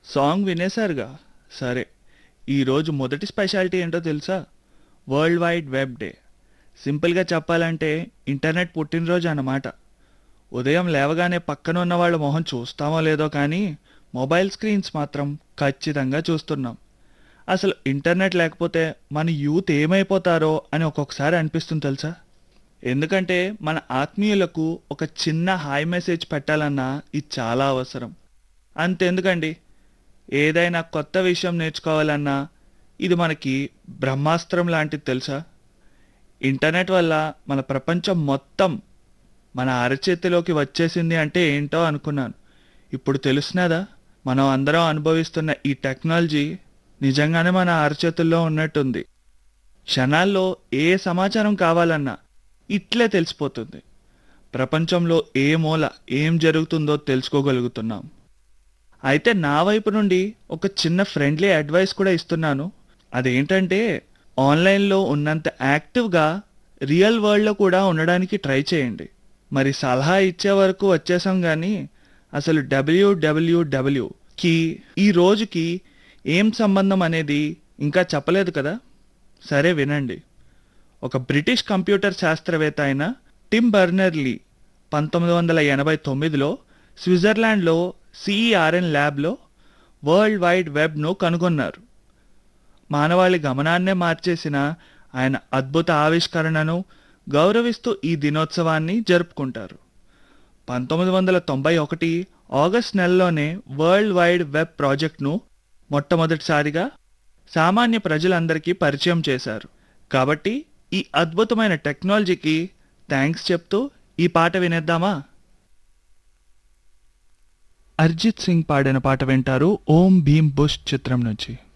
song వినేశారుగా సరే ఈరోజు మొదటి స్పెషాలిటీ ఏంటో తెలుసా వరల్డ్ వైడ్ వెబ్ డే సింపుల్గా చెప్పాలంటే ఇంటర్నెట్ పుట్టినరోజు అన్నమాట ఉదయం లేవగానే పక్కన ఉన్న వాళ్ళ మొహం చూస్తామో లేదో కానీ మొబైల్ స్క్రీన్స్ మాత్రం ఖచ్చితంగా చూస్తున్నాం అసలు ఇంటర్నెట్ లేకపోతే మన యూత్ ఏమైపోతారో అని ఒక్కొక్కసారి అనిపిస్తుంది తెలుసా ఎందుకంటే మన ఆత్మీయులకు ఒక చిన్న హాయ్ మెసేజ్ పెట్టాలన్నా ఇది చాలా అవసరం అంతెందుకండి ఏదైనా కొత్త విషయం నేర్చుకోవాలన్నా ఇది మనకి బ్రహ్మాస్త్రం లాంటిది తెలుసా ఇంటర్నెట్ వల్ల మన ప్రపంచం మొత్తం మన అరచేతిలోకి వచ్చేసింది అంటే ఏంటో అనుకున్నాను ఇప్పుడు తెలుసున్నదా మనం అందరం అనుభవిస్తున్న ఈ టెక్నాలజీ నిజంగానే మన అరచేతుల్లో ఉన్నట్టుంది క్షణాల్లో ఏ సమాచారం కావాలన్నా ఇట్లే తెలిసిపోతుంది ప్రపంచంలో ఏ మూల ఏం జరుగుతుందో తెలుసుకోగలుగుతున్నాం అయితే నా వైపు నుండి ఒక చిన్న ఫ్రెండ్లీ అడ్వైస్ కూడా ఇస్తున్నాను అదేంటంటే ఆన్లైన్లో ఉన్నంత యాక్టివ్గా రియల్ వరల్డ్లో కూడా ఉండడానికి ట్రై చేయండి మరి సలహా ఇచ్చే వరకు వచ్చేసాం కానీ అసలు డబ్ల్యూడబ్ల్యూడబ్ల్యూకి ఈ రోజుకి ఏం సంబంధం అనేది ఇంకా చెప్పలేదు కదా సరే వినండి ఒక బ్రిటిష్ కంప్యూటర్ శాస్త్రవేత్త అయిన టిమ్ బర్నర్లీ పంతొమ్మిది వందల ఎనభై తొమ్మిదిలో స్విట్జర్లాండ్లో సిఈఆర్ఎన్ ల్యాబ్లో వరల్డ్ వైడ్ వెబ్ను కనుగొన్నారు మానవాళి గమనాన్నే మార్చేసిన ఆయన అద్భుత ఆవిష్కరణను గౌరవిస్తూ ఈ దినోత్సవాన్ని జరుపుకుంటారు పంతొమ్మిది వందల తొంభై ఒకటి ఆగస్ట్ నెలలోనే వరల్డ్ వైడ్ వెబ్ ప్రాజెక్ట్ను మొట్టమొదటిసారిగా సామాన్య ప్రజలందరికీ పరిచయం చేశారు కాబట్టి ఈ అద్భుతమైన టెక్నాలజీకి థ్యాంక్స్ చెప్తూ ఈ పాట వినేద్దామా అర్జిత్ సింగ్ పాడిన పాట వింటారు ఓం భీమ్ బుష్ చిత్రం నుంచి